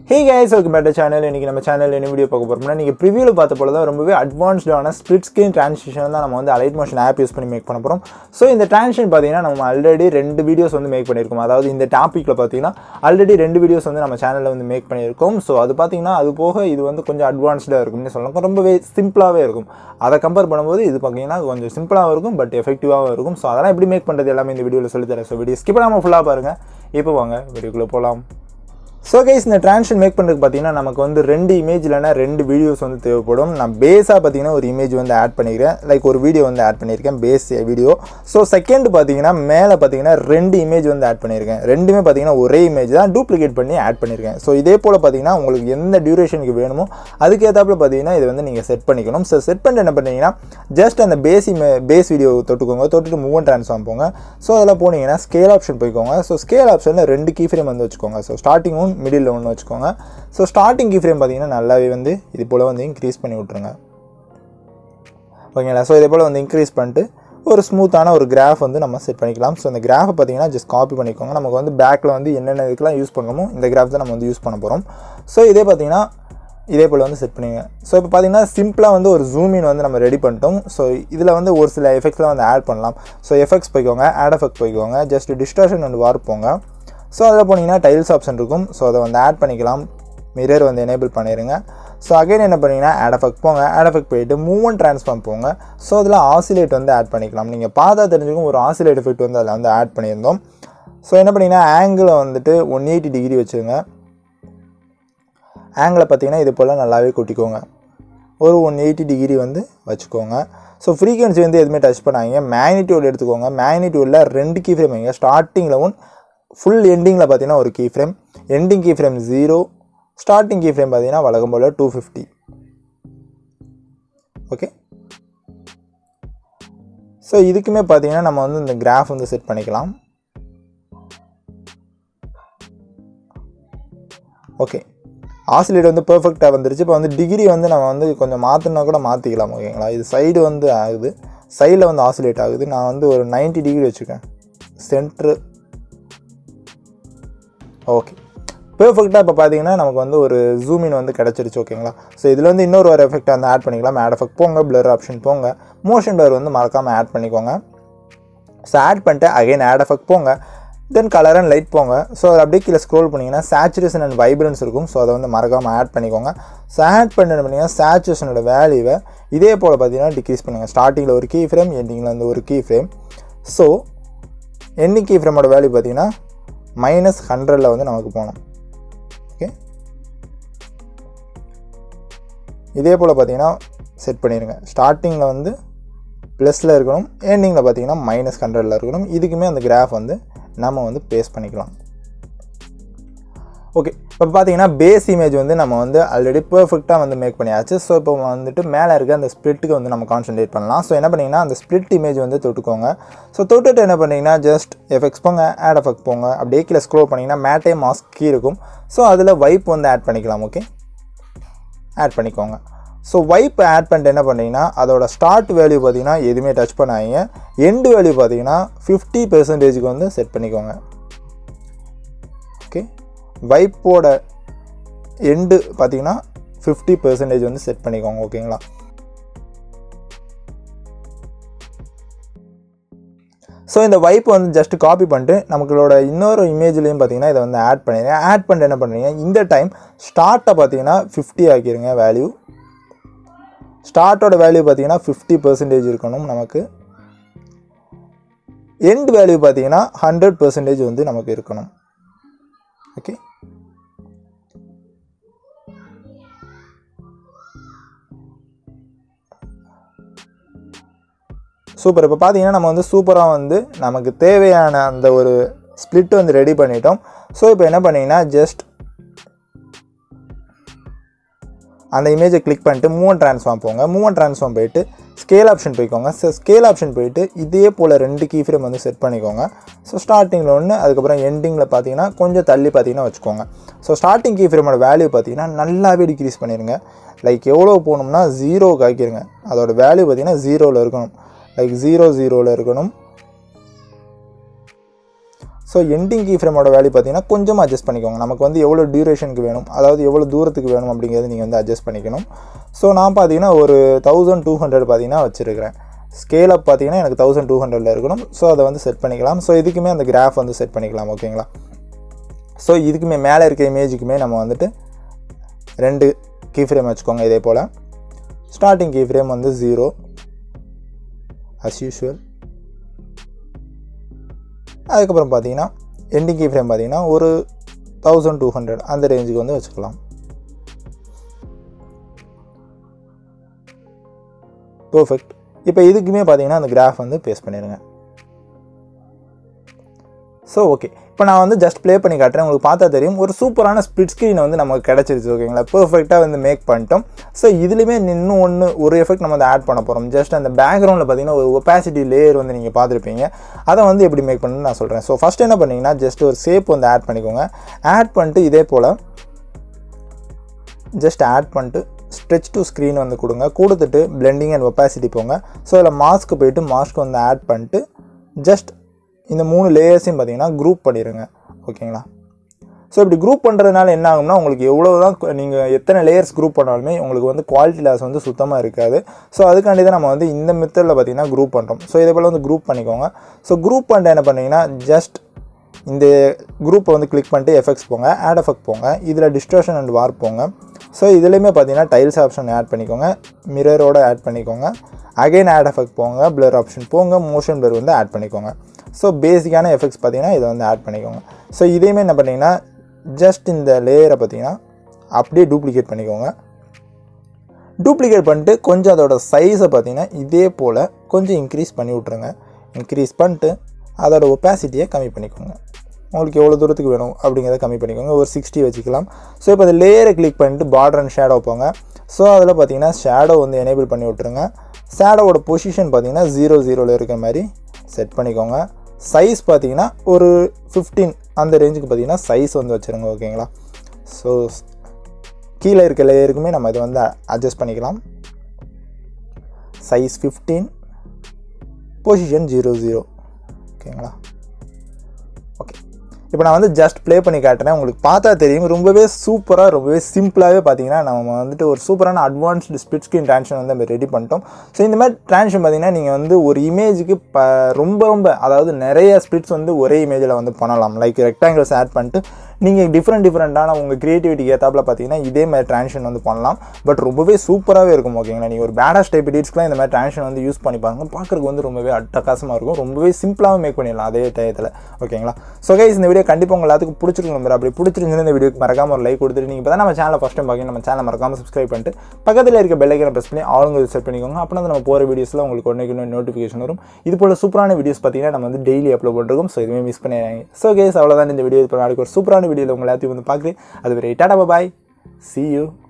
ஹே guys welcome back channel இன்றைக்கி நம்ம channel என்ன வீடியோ பார்க்க போகிறோம்னா நீங்கள் ப்ரிவியூவில் பார்த்த போல தான் ரொம்பவே அட்வான்ஸ்டான ஸ்பிளிட் ஸ்க்ரீன் ட்ரான்ஸ்லேஷன் தான் நம்ம வந்து அலைட் மோஷன் ஆப் யூஸ் பண்ணி மேக் பண்ண போகிறோம் ஸோ இந்த ட்ரான்ஸ்லேஷன் பார்த்தீங்கன்னா நம்ம ஆல்ரெடி ரெண்டு வீடியோஸ் வந்து மேக் பண்ணியிருக்கோம் அதாவது இந்த டாப்பிக்கில் பார்த்தீங்கன்னா ஆல்ரெடி ரெண்டு வீடியோஸ் வந்து நம்ம சேனலில் வந்து மேக் பண்ணியிருக்கோம் ஸோ அது பார்த்தீங்கன்னா அது போக இது வந்து கொஞ்சம் அட்வான்ஸ்டாக இருக்கும்னு சொல்லலாம் ரொம்பவே சிம்பிளாகவே இருக்கும் அதை கம்பேர் பண்ணும்போது இது பார்த்தீங்கன்னா கொஞ்சம் சிம்பிளாகவும் இருக்கும் பட் எஃபெக்டிவாகவும் இருக்கும் ஸோ அதெல்லாம் எப்படி மேக் பண்ணுறது எல்லாமே இந்த வீடியோவில் சொல்லித்தரேன் ஸோ வீடியோ ஸ்கிப் பண்ணாமல் ஃபுல்லாக பாருங்கள் இப்போ வாங்க வீடியோக்குள்ளே போகலாம் ஸோ கைஸ் இந்த ட்ரான்ஸ்லேஷன் மேக் பண்ணுறதுக்கு பார்த்தீங்கன்னா நமக்கு வந்து ரெண்டு இமேஜ் இல்லைனா ரெண்டு வீடியோஸ் வந்து தேவைப்படும் நான் பேஸாக பார்த்தீங்கன்னா ஒரு இமேஜ் வந்து ஆட் பண்ணிக்கிறேன் லைக் ஒரு வீடியோ வந்து ஆட் பண்ணியிருக்கேன் பேஸ் வீடியோ ஸோ செகண்ட் பார்த்தீங்கன்னா மேலே பார்த்தீங்கன்னா ரெண்டு இமேஜ் வந்து ஆட் பண்ணியிருக்கேன் ரெண்டுமே பார்த்தீங்கன்னா ஒரே இமேஜ் தான் டூப்ளிகேட் பண்ணி ஆட் பண்ணியிருக்கேன் ஸோ இதே போல் பார்த்தீங்கன்னா உங்களுக்கு எந்த டியூரேஷனுக்கு வேணுமோ அதுக்கேற்றாப்புல பார்த்தீங்கன்னா இதை வந்து நீங்கள் செட் பண்ணிக்கணும் ஸோ செட் பண்ணிட்டு என்ன பண்ணீங்கன்னா ஜஸ்ட் அந்த பேஸ் பேஸ் வீடியோ தொட்டுக்கோங்க தொட்டுட்டு மூவ் அண்ட் ட்ரான்ஸ்ஃபார்ம் போங்க ஸோ அதில் போனீங்கன்னா ஸ்கேல் ஆப்ஷன் போய்க்கோங்க ஸோ ஸ்கேல் ஆப்ஷனில் ரெண்டு கீ ஃப்ரேம் வந்து வச்சுக்கோங்க ஸோ ஸ்டார்டிங் ஒன் மிடில் ஒன்று வச்சுக்கோங்க ஸோ ஸ்டார்டிங் கீ ஃப்ரேம் பார்த்தீங்கன்னா நல்லாவே வந்து இது போல் வந்து இன்க்ரீஸ் பண்ணி விட்ருங்க ஓகேங்களா ஸோ இதே போல் வந்து இன்க்ரீஸ் பண்ணிட்டு ஒரு ஸ்மூத்தான ஒரு கிராஃப் வந்து நம்ம செட் பண்ணிக்கலாம் ஸோ அந்த கிராஃபை பார்த்தீங்கன்னா ஜஸ்ட் காப்பி பண்ணிக்கோங்க நமக்கு வந்து பேக்கில் வந்து என்னென்ன இதுக்கெல்லாம் யூஸ் பண்ணணுமோ இந்த கிராஃப் தான் நம்ம வந்து யூஸ் பண்ண போகிறோம் ஸோ இதே பார்த்தீங்கன்னா இதே போல் வந்து செட் பண்ணுங்க ஸோ இப்போ பார்த்தீங்கன்னா சிம்பிளாக வந்து ஒரு ஜூமின் வந்து நம்ம ரெடி பண்ணிட்டோம் ஸோ இதில் வந்து ஒரு சில எஃபெக்ட்ஸ்லாம் வந்து ஆட் பண்ணலாம் ஸோ எஃபெக்ட்ஸ் போய்க்கோங்க ஆட் எஃபெக்ட் போய்க்கோங்க ஜஸ்ட் டிஸ்டார்ஷன் வந்து வார் போங்க ஸோ அதில் போனீங்கன்னா டைல்ஸ் ஆப்ஷன் இருக்கும் ஸோ அதை வந்து ஆட் பண்ணிக்கலாம் மிரர் வந்து எனேபிள் பண்ணிடுங்க ஸோ அகைன் என்ன பண்ணீங்கன்னா ஆட் எஃபெக்ட் போங்க ஆட் எஃபெக்ட் போயிட்டு மூவ் ட்ரான்ஸ்ஃபார்ம் போங்க ஸோ அதில் ஆசிலேட் வந்து ஆட் பண்ணிக்கலாம் நீங்கள் பார்த்தா தெரிஞ்சுக்கும் ஒரு ஆசிலேட் எஃபெக்ட் வந்து அதில் வந்து ஆட் பண்ணியிருந்தோம் ஸோ என்ன பண்ணிங்கன்னா ஆங்கிளை வந்துட்டு ஒன் எயிட்டி டிகிரி வச்சுருங்க ஆங்கிளை பார்த்தீங்கன்னா இது போல் நல்லாவே கூட்டிக்கோங்க ஒரு ஒன் எயிட்டி டிகிரி வந்து வச்சுக்கோங்க ஸோ ஃப்ரீக்வன்சி வந்து எதுவுமே டச் பண்ணாங்க மேக்னிடியூட் எடுத்துக்கோங்க மேக்னிடியூடில் ரெண்டு கீ ஃப்ரேம் வைங்க ஸ்டார்டிங்கில் ஒன் ஃபுல் எண்டிங்கில் பார்த்தீங்கன்னா ஒரு key frame ending key frame zero starting key frame பார்த்தீங்கன்னா வழக்கம் போல் டூ ஃபிஃப்டி ஓகே ஸோ இதுக்குமே பார்த்தீங்கன்னா நம்ம வந்து இந்த கிராஃப் வந்து செட் பண்ணிக்கலாம் ஓகே ஆசிலேட் வந்து பர்ஃபெக்டாக வந்துருச்சு இப்போ வந்து டிகிரி வந்து நம்ம வந்து கொஞ்சம் மாற்றினா கூட மாற்றிக்கலாம் ஓகேங்களா இது சைடு வந்து ஆகுது சைடில் வந்து ஆசிலேட் ஆகுது நான் வந்து ஒரு நைன்ட்டி டிகிரி வச்சுருக்கேன் சென்ட்ரு ஓகே பெர்ஃபெக்டாக இப்போ பார்த்தீங்கன்னா நமக்கு வந்து ஒரு ஜூமின் வந்து கிடச்சிருச்சு ஓகேங்களா ஸோ இதில் வந்து இன்னொரு ஒரு எஃபெக்ட் வந்து ஆட் பண்ணிக்கலாம் ஆட் எஃபெக்ட் போங்க பிளர் ஆப்ஷன் போங்க மோஷன் பிளர் வந்து மறக்காமல் ஆட் பண்ணிக்கோங்க ஸோ ஆட் பண்ணிட்டு அகைன் ஆட் எஃபெக்ட் போங்க தென் கலர் அண்ட் லைட் போங்க ஸோ அதை அப்படியே கீழே ஸ்க்ரோல் பண்ணிங்கன்னா சேச்சுரேஷன் அண்ட் வைப்ரன்ஸ் இருக்கும் ஸோ அதை வந்து மறக்காமல் ஆட் பண்ணிக்கோங்க ஸோ ஆட் பண்ண பண்ணிங்கன்னா சேச்சுரேஷனோட வேல்யூவை இதே போல் பார்த்தீங்கன்னா டிக்ரீஸ் பண்ணுங்கள் ஸ்டார்டிங்கில் ஒரு கீ ஃப்ரேம் எண்டிங்கில் வந்து ஒரு key frame so ending key ஃப்ரேமோட வேல்யூ பார்த்தீங்கன்னா மைனஸ் ஹண்ட்ரடில் வந்து நமக்கு போகணும் ஓகே இதே போல் பார்த்தீங்கன்னா செட் பண்ணிடுங்க ஸ்டார்டிங்கில் வந்து ப்ளஸில் இருக்கணும் எண்டிங்கில் பார்த்தீங்கன்னா மைனஸ் ஹண்ட்ரடில் இருக்கணும் இதுக்குமே அந்த கிராஃப் வந்து நம்ம வந்து பேஸ்ட் பண்ணிக்கலாம் ஓகே இப்போ பார்த்தீங்கன்னா பேஸ் இமேஜ் வந்து நம்ம வந்து ஆல்ரெடி பர்ஃபெக்டாக வந்து மேக் பண்ணியாச்சு ஸோ இப்போ வந்துட்டு மேலே இருக்க அந்த ஸ்ப்ளிட்டுக்கு வந்து நம்ம கான்சன்ட்ரேட் பண்ணலாம் ஸோ என்ன பண்ணிங்கன்னா அந்த ஸ்ப்ளிட் இமேஜ் வந்து தொட்டுக்கோங்க ஸோ தொட்டுட்டு என்ன பண்ணிங்கன்னா ஜஸ்ட் எஃபெக்ட்ஸ் போங்க ஆட் எஃபெக்ட் போங்க அப்படியே கீழே ஸ்க்ரோல் பண்ணிங்கன்னா மேட்டே மாஸ்க் கீ இருக்கும் ஸோ அதில் வைப் வந்து ஆட் பண்ணிக்கலாம் ஓகே ஆட் பண்ணிக்கோங்க ஸோ வைப் ஆட் பண்ணிட்டு என்ன பண்ணிங்கன்னா அதோட ஸ்டார்ட் வேல்யூ பார்த்தீங்கன்னா எதுவுமே டச் பண்ணாதீங்க எண்டு வேல்யூ பார்த்தீங்கன்னா ஃபிஃப்டி பெர்சன்டேஜுக்கு வந்து செட் பண்ணிக்கோங்க ஓகே வைப்போட எண்டு பார்த்தீங்கன்னா ஃபிஃப்டி பெர்சன்டேஜ் வந்து செட் பண்ணிக்கோங்க ஓகேங்களா ஸோ இந்த வைப் வந்து ஜஸ்ட் காப்பி பண்ணிட்டு நமங்களோட இன்னொரு இமேஜ்லேயும் பார்த்தீங்கன்னா இதை வந்து ஆட் பண்ணிடுங்க ஆட் பண்ணிட்டு என்ன பண்ணுறீங்க இந்த டைம் ஸ்டார்ட்டை பார்த்தீங்கன்னா ஃபிஃப்டி ஆக்கிடுங்க வேல்யூ ஸ்டார்ட்டோட வேல்யூ பார்த்தீங்கன்னா ஃபிஃப்டி பர்சன்டேஜ் இருக்கணும் நமக்கு எண்ட் வேல்யூ பார்த்தீங்கன்னா ஹண்ட்ரட் பர்சன்டேஜ் வந்து நமக்கு இருக்கணும் ஓகே சூப்பர் இப்போ பார்த்தீங்கன்னா நம்ம வந்து சூப்பராக வந்து நமக்கு தேவையான அந்த ஒரு ஸ்ப்ளிட் வந்து ரெடி பண்ணிட்டோம் ஸோ இப்போ என்ன பண்ணிங்கன்னா ஜஸ்ட் அந்த இமேஜை கிளிக் பண்ணிட்டு மூவ் ட்ரான்ஸ்ஃபார்ம் போங்க மூவ் ட்ரான்ஸ்ஃபார்ம் போயிட்டு ஸ்கேல் ஆப்ஷன் போய்க்கோங்க ஸோ ஸ்கேல் ஆப்ஷன் போயிட்டு இதே போல் ரெண்டு கீ ஃப்ரேம் வந்து செட் பண்ணிக்கோங்க ஸோ ஸ்டார்டிங்கில் ஒன்று அதுக்கப்புறம் எண்டிங்கில் பார்த்தீங்கன்னா கொஞ்சம் தள்ளி பார்த்தீங்கன்னா வச்சுக்கோங்க ஸோ ஸ்டார்டிங் கீ ஃப்ரேமோட வேல்யூ பார்த்தீங்கன்னா நல்லாவே டிக்ரீஸ் பண்ணிடுங்க லைக் எவ்வளோ போகணும்னா ஜீரோவுக்கு ஆக்கிடுங்க அதோட வேல்யூ பார்த்தீங்கன்னா ஜீரோவில் இருக்கணும் லைக் ஜீரோ ஜீரோவில் இருக்கணும் ஸோ எண்டிங் கீ ஃப்ரேமோட வேல்யூ பார்த்தீங்கன்னா கொஞ்சமாக அட்ஜஸ்ட் பண்ணிக்கோங்க நமக்கு வந்து எவ்வளோ டியூரேஷனுக்கு வேணும் அதாவது எவ்வளோ தூரத்துக்கு வேணும் அப்படிங்கிறது நீங்கள் வந்து அட்ஜஸ்ட் பண்ணிக்கணும் ஸோ நான் பார்த்தீங்கன்னா ஒரு தௌசண்ட் டூ ஹண்ட்ரட் பார்த்தீங்கன்னா வச்சுருக்கிறேன் ஸ்கேல் அப் பார்த்தீங்கன்னா எனக்கு தௌசண்ட் டூ ஹண்ட்ரடில் இருக்கணும் ஸோ அதை வந்து செட் பண்ணிக்கலாம் ஸோ இதுக்குமே அந்த கிராஃப் வந்து செட் பண்ணிக்கலாம் ஓகேங்களா ஸோ இதுக்குமே மேலே இருக்க இமேஜுக்குமே நம்ம வந்துட்டு ரெண்டு கீ ஃப்ரேம் வச்சுக்கோங்க இதே போல் ஸ்டார்டிங் கீ ஃப்ரேம் வந்து ஜீரோ அஸ் யூஷுவல் அதுக்கப்புறம் பார்த்தீங்கன்னா எண்டிங் கீ ஃப்ரேம் பார்த்தீங்கன்னா ஒரு தௌசண்ட் டூ ஹண்ட்ரட் அந்த ரேஞ்சுக்கு வந்து வச்சுக்கலாம் பர்ஃபெக்ட் இப்போ இதுக்குமே பார்த்தீங்கன்னா அந்த கிராஃப் வந்து பேஸ்ட் பண்ணிடுங்க ஸோ ஓகே இப்போ நான் வந்து ஜஸ்ட் ப்ளே பண்ணி காட்டுறேன் உங்களுக்கு பார்த்தா தெரியும் ஒரு சூப்பரான ஸ்பிட் ஸ்க்ரீன் வந்து நமக்கு கிடச்சிருச்சு ஓகேங்களா பர்ஃபெக்டாக வந்து மேக் பண்ணிட்டோம் ஸோ இதுலேயுமே இன்னும் ஒன்று ஒரு எஃபெக்ட் நம்ம வந்து ஆட் பண்ண போகிறோம் ஜஸ்ட் அந்த பேக்ரவுண்டில் பார்த்தீங்கன்னா ஒரு ஒப்பாசிட்டி லேயர் வந்து நீங்கள் பார்த்துருப்பீங்க அதை வந்து எப்படி மேக் பண்ணணும்னு நான் சொல்கிறேன் ஸோ ஃபஸ்ட் என்ன பண்ணீங்கன்னா ஜஸ்ட் ஒரு சேப் வந்து ஆட் பண்ணிக்கோங்க ஆட் பண்ணிட்டு இதே போல் ஜஸ்ட் ஆட் பண்ணிட்டு ஸ்ட்ரெச் டு ஸ்க்ரீன் வந்து கொடுங்க கொடுத்துட்டு பிளெண்டிங் அண்ட் ஒப்பாசிட்டி போங்க ஸோ அதில் மாஸ்க்கு போயிட்டு மாஸ்க் வந்து ஆட் பண்ணிட்டு ஜஸ்ட் இந்த மூணு லேயர்ஸையும் பார்த்தீங்கன்னா குரூப் பண்ணிடுங்க ஓகேங்களா ஸோ இப்படி குரூப் பண்ணுறதுனால என்ன ஆகும்னா உங்களுக்கு எவ்வளோ தான் நீங்கள் எத்தனை லேயர்ஸ் குரூப் பண்ணாலுமே உங்களுக்கு வந்து குவாலிட்டி லாஸ் வந்து சுத்தமாக இருக்காது ஸோ அதுக்காண்டி தான் நம்ம வந்து இந்த மெத்தடில் பார்த்தீங்கன்னா குரூப் பண்ணுறோம் ஸோ இதே போல் வந்து குரூப் பண்ணிக்கோங்க ஸோ குரூப் பண்ணிட்டு என்ன பண்ணீங்கன்னா ஜஸ்ட் இந்த குரூப்பை வந்து கிளிக் பண்ணிட்டு எஃபெக்ட்ஸ் போங்க ஆட் எஃபெக்ட் போங்க இதில் டிஸ்ட்ரக்ஷன் அண்ட் வார்ப் போங்க ஸோ இதுலேயுமே பார்த்தீங்கன்னா டைல்ஸ் ஆப்ஷன் ஆட் பண்ணிக்கோங்க மிரரோட ஆட் பண்ணிக்கோங்க அகைன் ஆட் எஃபெக்ட் போங்க பிளர் ஆப்ஷன் போங்க மோஷன் பிளர் வந்து ஆட் பண்ணிக்கோங்க ஸோ பேசிக்கான எஃபெக்ட்ஸ் பார்த்தீங்கன்னா இதை வந்து ஆட் பண்ணிக்கோங்க ஸோ இதையுமே என்ன பண்ணிங்கன்னா ஜஸ்ட் இந்த லேயரை பார்த்தீங்கன்னா அப்படியே டூப்ளிகேட் பண்ணிக்கோங்க டூப்ளிகேட் பண்ணிட்டு கொஞ்சம் அதோட சைஸை பார்த்தீங்கன்னா இதே போல் கொஞ்சம் இன்க்ரீஸ் பண்ணி விட்ருங்க இன்க்ரீஸ் பண்ணிட்டு அதோட ஒப்பாசிட்டியை கம்மி பண்ணிக்கோங்க உங்களுக்கு எவ்வளோ தூரத்துக்கு வேணும் அப்படிங்கிறத கம்மி பண்ணிக்கோங்க ஒரு சிக்ஸ்டி வச்சுக்கலாம் ஸோ இப்போ அந்த லேயரை கிளிக் பண்ணிட்டு பார்டர் அண்ட் ஷேடோ போங்க ஸோ அதில் பார்த்தீங்கன்னா ஷேடோ வந்து எனேபிள் பண்ணி விட்ருங்க ஷேடோவோட பொசிஷன் பார்த்தீங்கன்னா ஜீரோ ஜீரோவில் இருக்கிற மாதிரி செட் பண்ணிக்கோங்க சைஸ் பார்த்தீங்கன்னா ஒரு ஃபிஃப்டீன் அந்த ரேஞ்சுக்கு பார்த்தீங்கன்னா சைஸ் வந்து வச்சுருங்க ஓகேங்களா ஸோ கீழே இருக்க லேயருக்குமே நம்ம இதை வந்து அட்ஜஸ்ட் பண்ணிக்கலாம் size fifteen position zero zero ஓகேங்களா ஓகே இப்போ நான் வந்து ஜஸ்ட் ப்ளே பண்ணி காட்டுறேன் உங்களுக்கு பார்த்தா தெரியும் ரொம்பவே சூப்பராக ரொம்பவே சிம்பிளாகவே பார்த்தீங்கன்னா நம்ம வந்துட்டு ஒரு சூப்பரான அட்வான்ஸ்டு ஸ்பிட் ஸ்க்ரீன் ட்ரான்ஷன் வந்து நம்ம ரெடி பண்ணிட்டோம் ஸோ இந்த மாதிரி ட்ரான்ஷன் பார்த்தீங்கன்னா நீங்கள் வந்து ஒரு இமேஜுக்கு ப ரொம்ப ரொம்ப அதாவது நிறைய ஸ்பிட்ஸ் வந்து ஒரே இமேஜில் வந்து பண்ணலாம் லைக் ரெக்டாங்கிள்ஸ் ஆட் பண்ணிட்டு நீங்கள் டிஃப்ரெண்ட் டிஃப்ரெண்ட்டான உங்கள் க்ரியேட்டிவிட்டிக்கு ஏற்றாப்பில் பார்த்தீங்கன்னா இதே மாதிரி ட்ரான்ஷன் வந்து பண்ணலாம் பட் ரொம்பவே சூப்பராகவே இருக்கும் ஓகேங்களா நீங்கள் ஒரு பேடாஸ் டைப் எடிட்ஸ்க்குலாம் இந்த மாதிரி ட்ரான்ஷன் வந்து யூஸ் பண்ணி பாருங்க பார்க்குறதுக்கு வந்து ரொம்பவே அட்டகாசமாக இருக்கும் ரொம்பவே சிம்பிளாகவும் மேக் பண்ணிடலாம் அதே டயத்தில் ஓகேங்களா ஸோ கைஸ் இந்த வீடியோ கண்டிப்பாக உங்கள் எல்லாத்துக்கும் பிடிச்சிருக்கும் நம்பர் அப்படி பிடிச்சிருந்துச்சு இந்த வீடியோக்கு மறக்காம ஒரு லைக் கொடுத்துட்டு நீங்கள் இப்போ தான் நம்ம சேனலை ஃபஸ்ட் டைம் பார்க்கணும் நம்ம சேனல் மறக்காம சப்ஸ்கிரைப் பண்ணிட்டு பக்கத்தில் இருக்க பெல்லைக்கனை ப்ரெஸ் பண்ணி ஆளுங்க செட் பண்ணிக்கோங்க அப்படின்னா நம்ம போகிற வீடியோஸில் உங்களுக்கு ஒன்றைக்கு இன்னும் நோட்டிஃபிகேஷன் வரும் இது போல் சூப்பரான வீடியோஸ் பார்த்தீங்கன்னா நம்ம வந்து டெய்லி அப்லோட் பண்ணுறோம் ஸோ எதுவுமே மிஸ் பண்ணிடுறாங்க ஸோ கேஸ் அவ்வளோதான் இந்த வீடியோ இப்போ நாளைக்கு ஒரு சூப்பரான வீடியோவில் உங்களை எல்லாத்தையும் வந்து பார்க்குறேன் அது வரை டாடா பாய் சி யூ